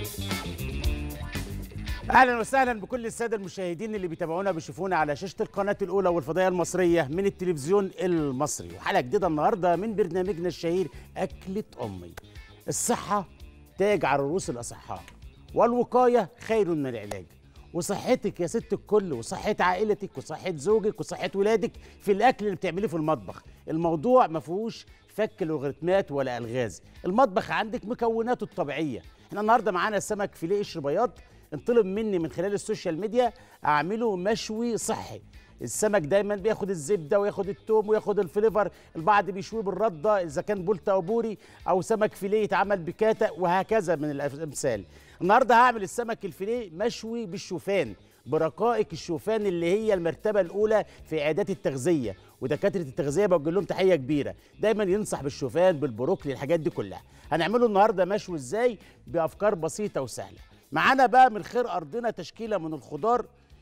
اهلا وسهلا بكل الساده المشاهدين اللي بيتابعونا بيشوفونا على شاشه القناه الاولى والفضائيه المصريه من التلفزيون المصري وحلقه جديده النهارده من برنامجنا الشهير اكله امي الصحه تاج على رؤوس الاصحاء والوقايه خير من العلاج وصحتك يا ست الكل وصحة عائلتك وصحة زوجك وصحة ولادك في الأكل اللي بتعمليه في المطبخ الموضوع ما فيهوش فك لوغاريتمات ولا ألغاز المطبخ عندك مكوناته الطبيعية احنا النهاردة معانا سمك فيليه قشر بياض انطلب مني من خلال السوشيال ميديا أعمله مشوي صحي السمك دايما بياخد الزبده وياخد التوم وياخد الفليفر البعض بيشويه بالرده اذا كان بولتا او بوري او سمك فيليه يتعمل بكاتا وهكذا من الامثال النهارده هعمل السمك الفيليه مشوي بالشوفان برقائق الشوفان اللي هي المرتبه الاولى في اعداد التغذيه ودكاتره التغذيه بوجه لهم تحيه كبيره دايما ينصح بالشوفان بالبروكلي الحاجات دي كلها هنعمله النهارده مشوي ازاي بافكار بسيطه وسهله معانا بقى من خير ارضنا تشكيله من الخضار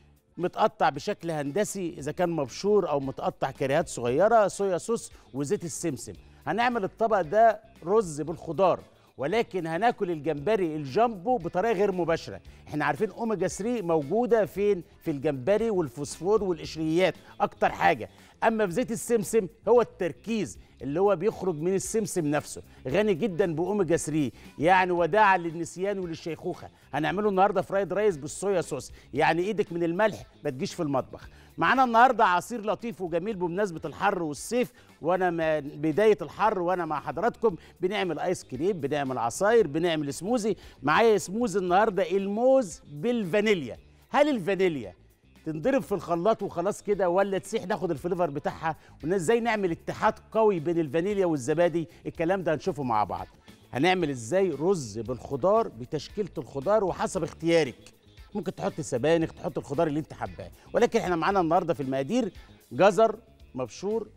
متقطع بشكل هندسي اذا كان مبشور او متقطع كريهات صغيره صويا صوص وزيت السمسم هنعمل الطبق ده رز بالخضار ولكن هناكل الجمبري الجامبو بطريقه غير مباشره احنا عارفين اوميجا 3 موجوده فين في الجمبري والفوسفور والقشريات اكتر حاجه اما في زيت السمسم هو التركيز اللي هو بيخرج من السمسم نفسه غني جدا باوميجا 3 يعني وداعا للنسيان وللشيخوخه هنعمله النهارده فرايد رايس بالصويا صوص يعني ايدك من الملح ما تجيش في المطبخ معانا النهارده عصير لطيف وجميل بمناسبه الحر والصيف وانا من بدايه الحر وانا مع حضراتكم بنعمل ايس كريم بنعمل عصاير بنعمل سموزي معايا سموزي النهارده الموز بالفانيليا هل الفانيليا تنضرب في الخلاط وخلاص كده ولا تسيح ناخد الفليفر بتاعها وازاي نعمل اتحاد قوي بين الفانيليا والزبادي الكلام ده هنشوفه مع بعض هنعمل ازاي رز بالخضار بتشكيله الخضار وحسب اختيارك ممكن تحط سبانخ تحط الخضار اللي انت حباه ولكن احنا معانا النهارده في المقادير جزر مبشور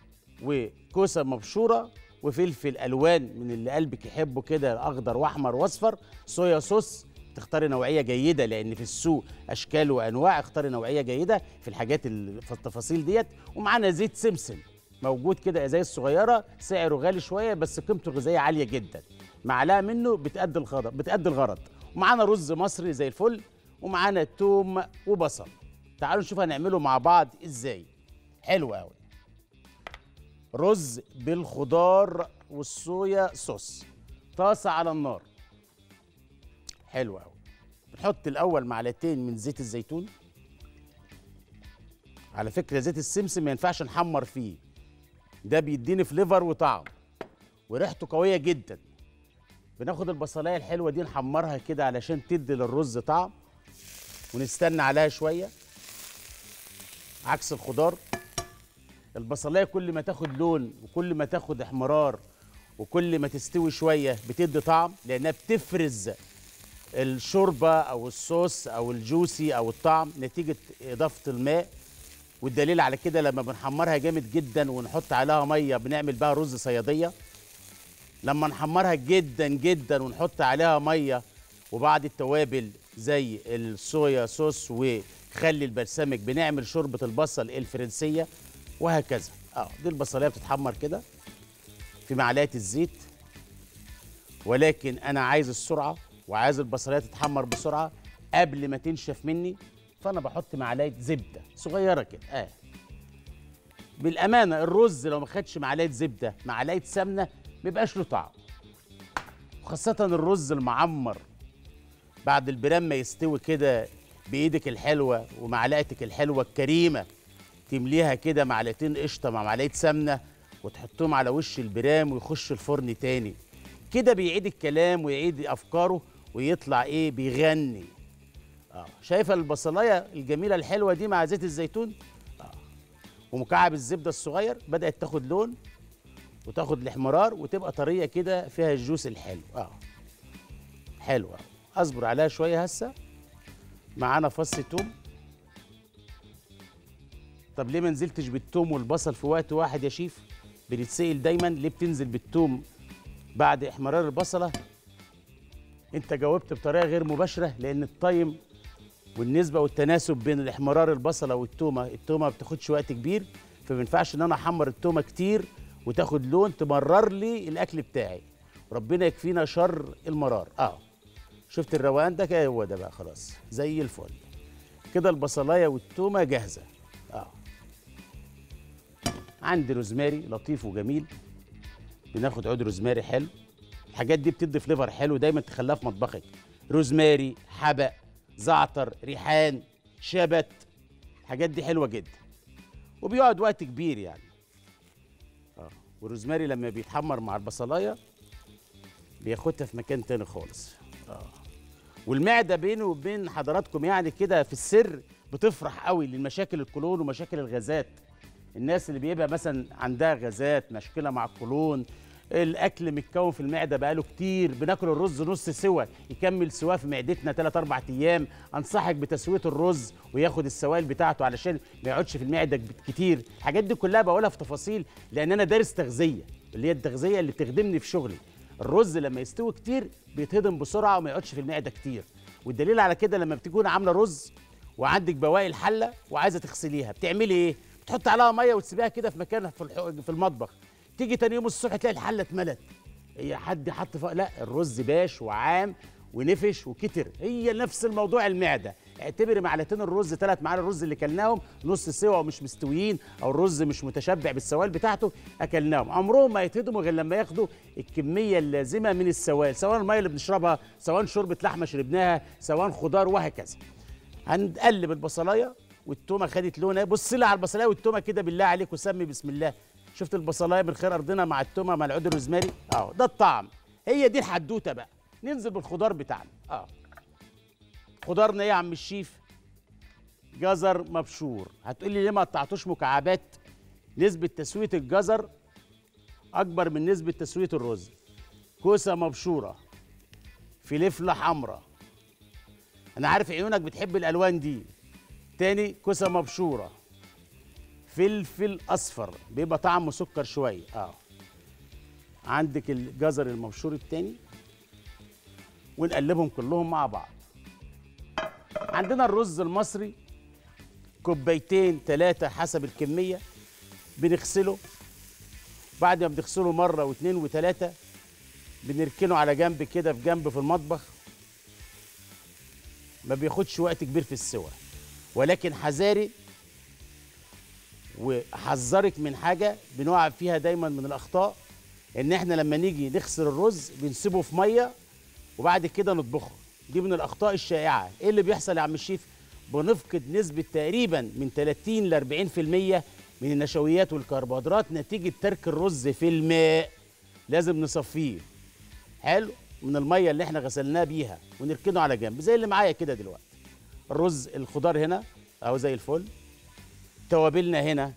وكوسه مبشوره وفلفل الوان من اللي قلبك يحبه كده اخضر واحمر واصفر صويا صوص تختاري نوعيه جيده لان في السوق اشكال وانواع اختاري نوعيه جيده في الحاجات ال- في التفاصيل ديت ومعانا زيت سمسم موجود كده ازاي الصغيره سعره غالي شويه بس قيمته الغذائيه عاليه جدا معلقه منه بتأدي الغرض بتأدي الغرض ومعانا رز مصري زي الفل ومعانا توم وبصل تعالوا نشوف هنعمله مع بعض ازاي حلو قوي رز بالخضار والصويا صوص طاسه على النار حلو قوي بنحط الاول معلقتين من زيت الزيتون على فكره زيت السمسم ما ينفعش نحمر فيه ده بيديني فليفر وطعم وريحته قويه جدا بناخد البصلايه الحلوه دي نحمرها كده علشان تدي للرز طعم ونستنى عليها شويه عكس الخضار البصلايه كل ما تاخد لون وكل ما تاخد احمرار وكل ما تستوي شويه بتدي طعم لانها بتفرز الشوربه او الصوص او الجوسي او الطعم نتيجه اضافه الماء والدليل على كده لما بنحمرها جامد جدا ونحط عليها ميه بنعمل بها رز صياديه لما نحمرها جدا جدا ونحط عليها ميه وبعض التوابل زي الصويا صوص وخل البلسمك بنعمل شوربه البصل الفرنسيه وهكذا اه دي البصليه بتتحمر كده في معلقه الزيت ولكن انا عايز السرعه وعايز البصليه تتحمر بسرعه قبل ما تنشف مني فانا بحط معلقه زبده صغيره كده اه بالامانه الرز لو ما خدش معلقه زبده معلقه سمنه ما يبقاش له طعم وخاصه الرز المعمر بعد البرام ما يستوي كده بايدك الحلوه ومعلقتك الحلوه الكريمه تمليها كده معلقتين قشطه مع معلقه سمنه وتحطهم على وش البرام ويخش الفرن تاني كده بيعيد الكلام ويعيد افكاره ويطلع ايه بيغني اه شايفه البصلايه الجميله الحلوه دي مع زيت الزيتون اه ومكعب الزبده الصغير بدات تاخد لون وتاخد الاحمرار وتبقى طريه كده فيها الجوس الحلو اه حلوه اصبر عليها شويه هسه معانا فص توم طب ليه ما نزلتش بالثوم والبصل في وقت واحد يا شيف بنتسال دايما ليه بتنزل بالثوم بعد احمرار البصله انت جاوبت بطريقه غير مباشره لان الطيم والنسبه والتناسب بين الاحمرار البصله والتومه التومه ما بتاخدش وقت كبير فما ينفعش ان انا احمر التومه كتير وتاخد لون تمرر لي الاكل بتاعي ربنا يكفينا شر المرار اه شفت الروقان ده كده هو ده بقى خلاص زي الفل كده البصلايه والتومه جاهزه اه عندي روزماري لطيف وجميل بناخد عود روزماري حلو الحاجات دي بتدي فليفر حلو دايما تخليها في مطبخك روزماري حبق زعتر ريحان شبت الحاجات دي حلوه جدا وبيقعد وقت كبير يعني اه والروزماري لما بيتحمر مع البصلايه بياخدها في مكان تاني خالص اه والمعده بينه وبين حضراتكم يعني كده في السر بتفرح قوي للمشاكل القولون ومشاكل الغازات الناس اللي بيبقى مثلا عندها غازات مشكله مع القولون الاكل متكون في المعده بقاله كتير بناكل الرز نص سوا يكمل سواه في معدتنا 3 4 ايام انصحك بتسويه الرز وياخد السوائل بتاعته علشان ما يقعدش في المعده كتير الحاجات دي كلها بقولها في تفاصيل لان انا دارس تغذيه اللي هي التغذيه اللي بتخدمني في شغلي الرز لما يستوي كتير بيتهضم بسرعه وما يقعدش في المعده كتير والدليل على كده لما بتكون عامله رز وعندك بواقي الحله وعايزه تغسليها بتعملي ايه بتحط عليها ميه وتسيبيها كده في مكانها في الح- في المطبخ تيجي تاني يوم الصبح تلاقي الحله اتملت هي حد حط فوق لا الرز باش وعام ونفش وكتر هي نفس الموضوع المعده اعتبري معلقتين الرز ثلاث معالق الرز اللي كلناهم نص سوا ومش مستويين او الرز مش متشبع بالسوائل بتاعته اكلناهم عمرهم ما يتهضموا غير لما ياخدوا الكميه اللازمه من السوائل سواء الميه اللي بنشربها سواء شوربه لحمه شربناها سواء خضار وهكذا هنقلب البصلايه والتومه خدت لونها بص لي على البصلايه والتومه كده بالله عليك وسمي بسم الله شفت البصلايه من خير ارضنا مع التومه مع العود الروزماري اه ده الطعم هي دي الحدوته بقى ننزل بالخضار بتاعنا اه خضارنا ايه يا عم الشيف جزر مبشور هتقول لي ليه ما قطعتوش مكعبات نسبه تسويه الجزر اكبر من نسبه تسويه الرز كوسه مبشوره فلفله حمراء انا عارف عيونك بتحب الالوان دي تاني كوسه مبشوره فلفل اصفر بيبقى طعمه سكر شويه اه عندك الجزر المبشور التاني ونقلبهم كلهم مع بعض عندنا الرز المصري كوبايتين ثلاثة حسب الكمية بنغسله بعد ما بنغسله مرة واثنين وثلاثة بنركنه على جنب كده في جنب في المطبخ ما بياخدش وقت كبير في السوى ولكن حذاري وحذرك من حاجه بنقع فيها دايما من الاخطاء ان احنا لما نيجي نغسل الرز بنسيبه في ميه وبعد كده نطبخه دي من الاخطاء الشائعه ايه اللي بيحصل يا عم الشيف بنفقد نسبه تقريبا من 30 ل 40% من النشويات والكربوهيدرات نتيجه ترك الرز في الماء لازم نصفيه حلو من الميه اللي احنا غسلناه بيها ونركنه على جنب زي اللي معايا كده دلوقتي الرز الخضار هنا اهو زي الفل توابلنا هنا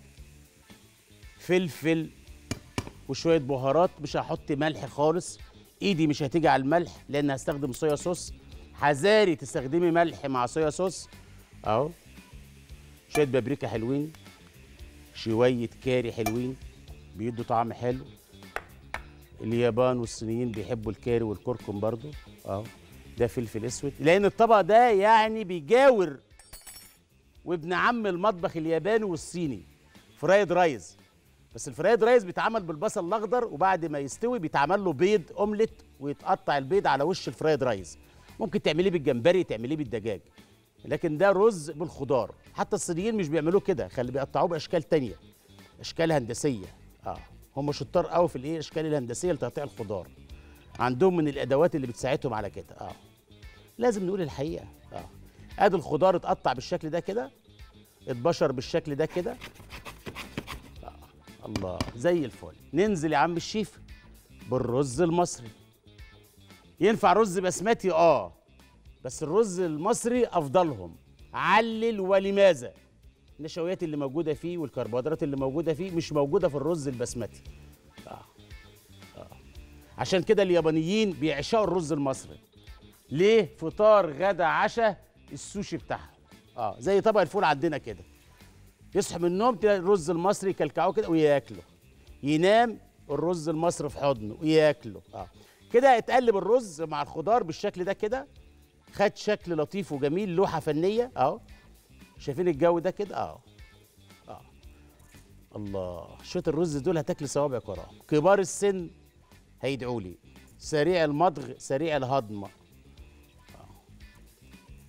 فلفل وشويه بهارات مش هحط ملح خالص ايدي مش هتيجي على الملح لان هستخدم صويا صوص حذاري تستخدمي ملح مع صويا صوص اهو شويه بابريكا حلوين شويه كاري حلوين بيدوا طعم حلو اليابان والصينيين بيحبوا الكاري والكركم برضو اهو ده فلفل اسود لان الطبق ده يعني بيجاور وابن عم المطبخ الياباني والصيني فرايد رايز بس الفرايد رايز بيتعمل بالبصل الاخضر وبعد ما يستوي بيتعمل له بيض اومليت ويتقطع البيض على وش الفرايد رايز ممكن تعمليه بالجمبري تعمليه بالدجاج لكن ده رز بالخضار حتى الصينيين مش بيعملوه كده خلي بيقطعوه باشكال تانية اشكال هندسيه اه هم شطار قوي في الايه الاشكال الهندسيه لتقطيع الخضار عندهم من الادوات اللي بتساعدهم على كده اه لازم نقول الحقيقه اه ادي الخضار اتقطع بالشكل ده كده اتبشر بالشكل ده كده آه. الله زي الفل ننزل يا عم الشيف بالرز المصري ينفع رز بسمتي اه بس الرز المصري افضلهم علل ولماذا النشويات اللي موجوده فيه والكربوهيدرات اللي موجوده فيه مش موجوده في الرز البسمتي آه. آه. عشان كده اليابانيين بيعشقوا الرز المصري ليه فطار غدا عشاء السوشي بتاعهم اه زي طبق الفول عندنا كده يصحى من النوم تلاقي الرز المصري يكلكعوه كده وياكله ينام الرز المصري في حضنه وياكله اه كده اتقلب الرز مع الخضار بالشكل ده كده خد شكل لطيف وجميل لوحه فنيه اهو شايفين الجو ده كده اهو اه الله شويه الرز دول هتاكل صوابعك وراهم كبار السن هيدعوا لي سريع المضغ سريع الهضم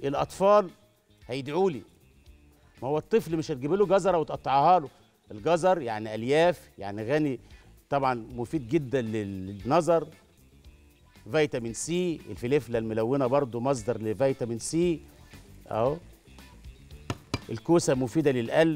الاطفال هيدعوا لي ما هو الطفل مش هتجيب له جزره وتقطعها له الجزر يعني الياف يعني غني طبعا مفيد جدا للنظر فيتامين سي الفلفله الملونه برضو مصدر لفيتامين سي اهو الكوسه مفيده للقلب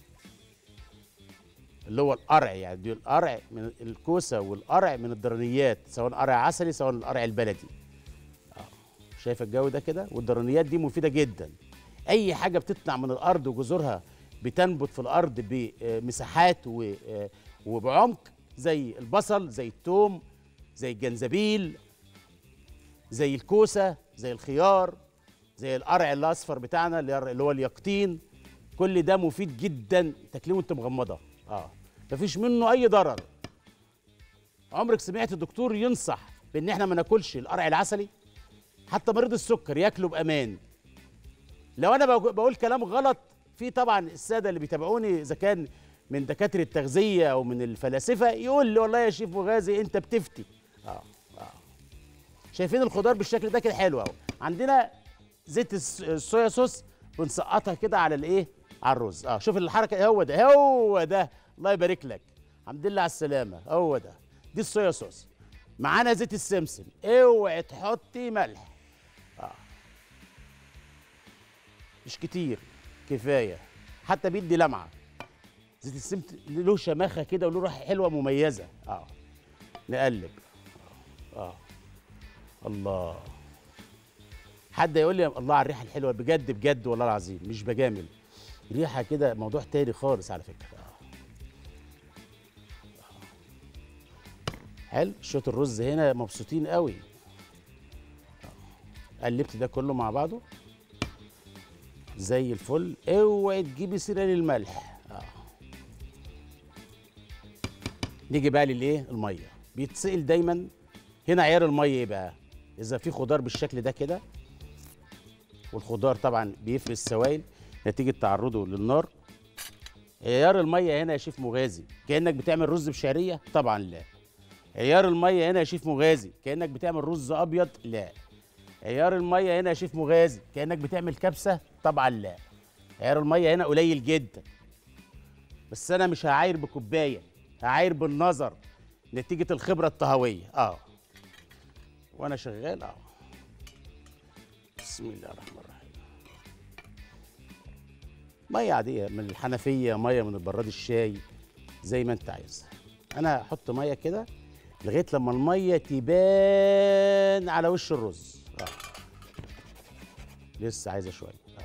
اللي هو القرع يعني دي القرع من الكوسه والقرع من الدرنيات سواء قرع عسلي سواء القرع البلدي آه. شايف الجو ده كده والدرنيات دي مفيده جدا اي حاجه بتطلع من الارض وجذورها بتنبت في الارض بمساحات وبعمق زي البصل زي الثوم زي الجنزبيل زي الكوسه زي الخيار زي القرع الاصفر بتاعنا اللي هو اليقطين كل ده مفيد جدا تاكليه وانت مغمضه اه مفيش منه اي ضرر عمرك سمعت الدكتور ينصح بان احنا ما ناكلش القرع العسلي حتى مريض السكر ياكله بامان لو انا بقول كلام غلط في طبعا الساده اللي بيتابعوني اذا كان من دكاتره التغذيه او من الفلاسفه يقول لي والله يا شيف مغازي انت بتفتي اه اه شايفين الخضار بالشكل ده كده حلو اهو عندنا زيت الصويا صوص بنسقطها كده على الايه على الرز اه شوف الحركه هو ده هو ده الله يبارك لك الحمد لله على السلامه هو ده دي الصويا صوص معانا زيت السمسم اوعي تحطي ملح اه مش كتير كفايه حتى بيدي لمعه زيت السمسم له شماخه كده وله ريحه حلوه مميزه اه نقلب اه, آه. الله حد يقول لي الله على الريحه الحلوه بجد بجد والله العظيم مش بجامل ريحه كده موضوع تاني خالص على فكره آه. حلو شويه الرز هنا مبسوطين قوي آه. قلبت ده كله مع بعضه زي الفل اوعي تجيبي سيره للملح آه. نيجي بقى للايه الميه بيتسال دايما هنا عيار الميه ايه بقى اذا في خضار بالشكل ده كده والخضار طبعا بيفرز سوائل نتيجه تعرضه للنار عيار الميه هنا يا شيف مغازي كانك بتعمل رز بشعريه طبعا لا عيار الميه هنا يا شيف مغازي كانك بتعمل رز ابيض لا عيار الميه هنا يا شيف مغازي كانك بتعمل كبسه طبعا لا عيار الميه هنا قليل جدا بس انا مش هعاير بكوبايه هعاير بالنظر نتيجه الخبره الطهويه اه وانا شغال اه بسم الله الرحمن الرحيم ميه عاديه من الحنفيه ميه من البراد الشاي زي ما انت عايز انا هحط ميه كده لغايه لما الميه تبان على وش الرز آه. لسه عايزه شويه آه.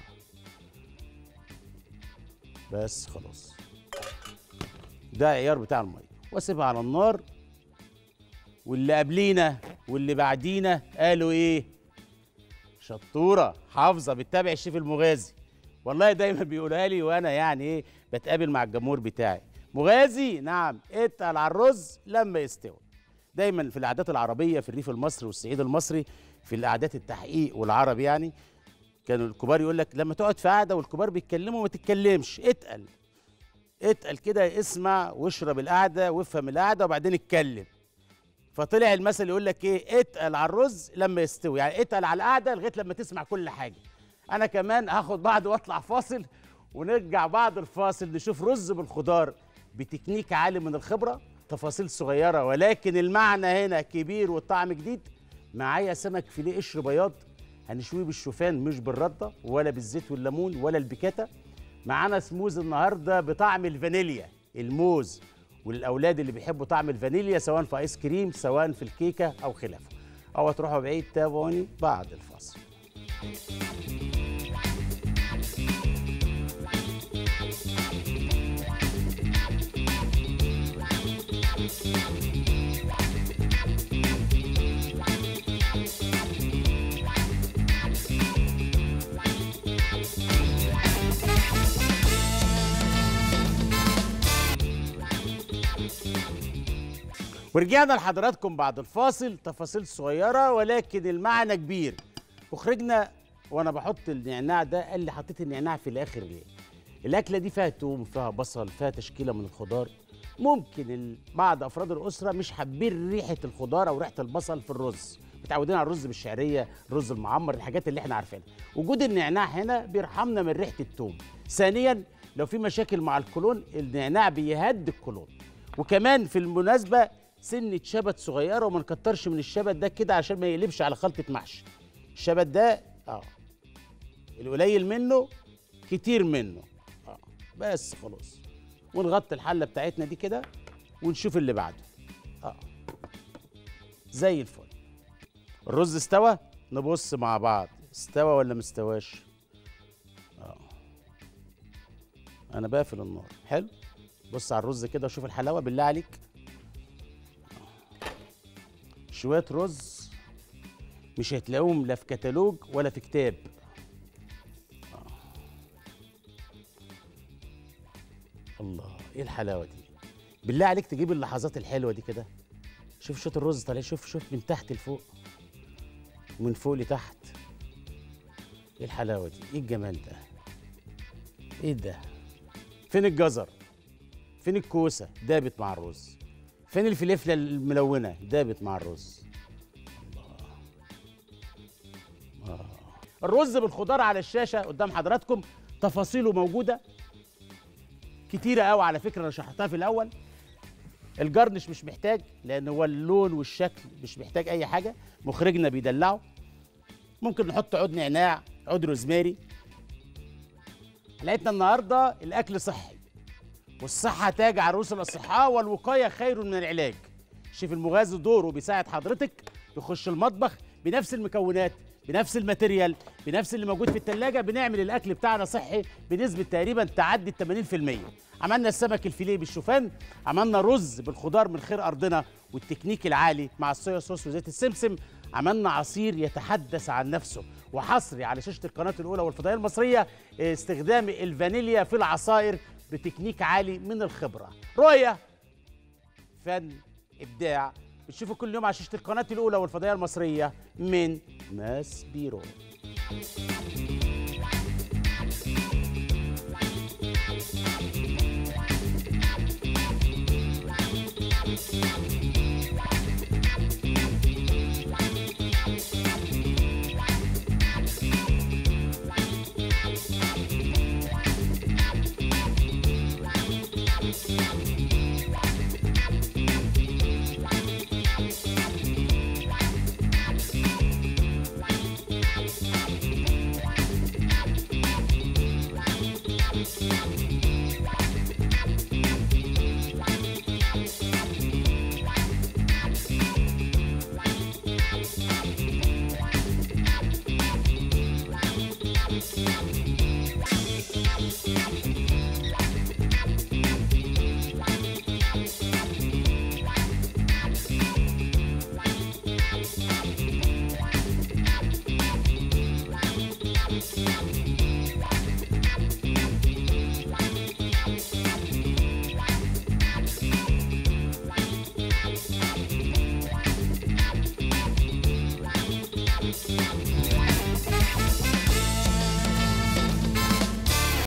بس خلاص ده عيار بتاع الميه واسيبها على النار واللي قبلينا واللي بعدينا قالوا ايه شطوره حافظه بتتابع الشيف المغازي والله دايما بيقولها لي وانا يعني ايه بتقابل مع الجمهور بتاعي مغازي نعم اتقل على الرز لما يستوي دايما في العادات العربيه في الريف المصري والصعيد المصري في القعدات التحقيق والعرب يعني كانوا الكبار يقول لك لما تقعد في قعده والكبار بيتكلموا ما تتكلمش اتقل اتقل كده اسمع واشرب القعده وافهم القعده وبعدين اتكلم فطلع المثل يقول لك ايه اتقل على الرز لما يستوي يعني اتقل على القعده لغايه لما تسمع كل حاجه انا كمان هاخد بعض واطلع فاصل ونرجع بعد الفاصل نشوف رز بالخضار بتكنيك عالي من الخبره تفاصيل صغيره ولكن المعنى هنا كبير والطعم جديد معايا سمك فيليه قشر بياض هنشويه بالشوفان مش بالرده ولا بالزيت والليمون ولا البيكاتا معانا سموز النهارده بطعم الفانيليا الموز وللاولاد اللي بيحبوا طعم الفانيليا سواء في ايس كريم سواء في الكيكه او خلافه او تروحوا بعيد تابعوني بعد الفاصل ورجعنا لحضراتكم بعد الفاصل تفاصيل صغيرة ولكن المعنى كبير مخرجنا وانا بحط النعناع ده قال لي حطيت النعناع في الاخر ليه الاكله دي فيها توم فيها بصل فيها تشكيله من الخضار ممكن ال- بعض افراد الاسره مش حابين ريحه الخضار او ريحه البصل في الرز متعودين على الرز بالشعريه الرز المعمر الحاجات اللي احنا عارفينها وجود النعناع هنا بيرحمنا من ريحه التوم ثانيا لو في مشاكل مع الكولون النعناع بيهدي الكولون وكمان في المناسبه سنه شبت صغيره وما نكترش من الشبت ده كده عشان ما يقلبش على خلطه محشي الشبت ده اه القليل منه كتير منه اه بس خلاص ونغطي الحله بتاعتنا دي كده ونشوف اللي بعده اه زي الفل الرز استوى نبص مع بعض استوى ولا مستواش اه انا بقفل النار حلو بص على الرز كده وشوف الحلاوه بالله عليك آه. شويه رز مش هتلاقوهم لا في كتالوج ولا في كتاب آه. الله ايه الحلاوه دي بالله عليك تجيب اللحظات الحلوه دي كده شوف شوط الرز طالع شوف شوف من تحت لفوق ومن فوق لتحت ايه الحلاوه دي ايه الجمال ده ايه ده فين الجزر فين الكوسه دابت مع الرز فين الفلفله الملونه دابت مع الرز الله آه. الرز بالخضار على الشاشه قدام حضراتكم تفاصيله موجوده كتيره قوي على فكره انا شرحتها في الاول الجرنش مش محتاج لان هو اللون والشكل مش محتاج اي حاجه مخرجنا بيدلعه ممكن نحط عود نعناع عود روزماري حلقتنا النهارده الاكل صحي والصحه تاج عروس الاصحاء والوقايه خير من العلاج الشيف المغازي دوره بيساعد حضرتك يخش المطبخ بنفس المكونات بنفس الماتيريال بنفس اللي موجود في التلاجة بنعمل الاكل بتاعنا صحي بنسبه تقريبا تعدي 80% عملنا السمك الفيليه بالشوفان عملنا رز بالخضار من خير ارضنا والتكنيك العالي مع الصويا صوص وزيت السمسم عملنا عصير يتحدث عن نفسه وحصري على شاشه القناه الاولى والفضائيه المصريه استخدام الفانيليا في العصائر بتكنيك عالي من الخبره رؤيه فن ابداع بتشوفوا كل يوم على شاشه القناه الاولى والفضائيه المصريه من ماس بيرو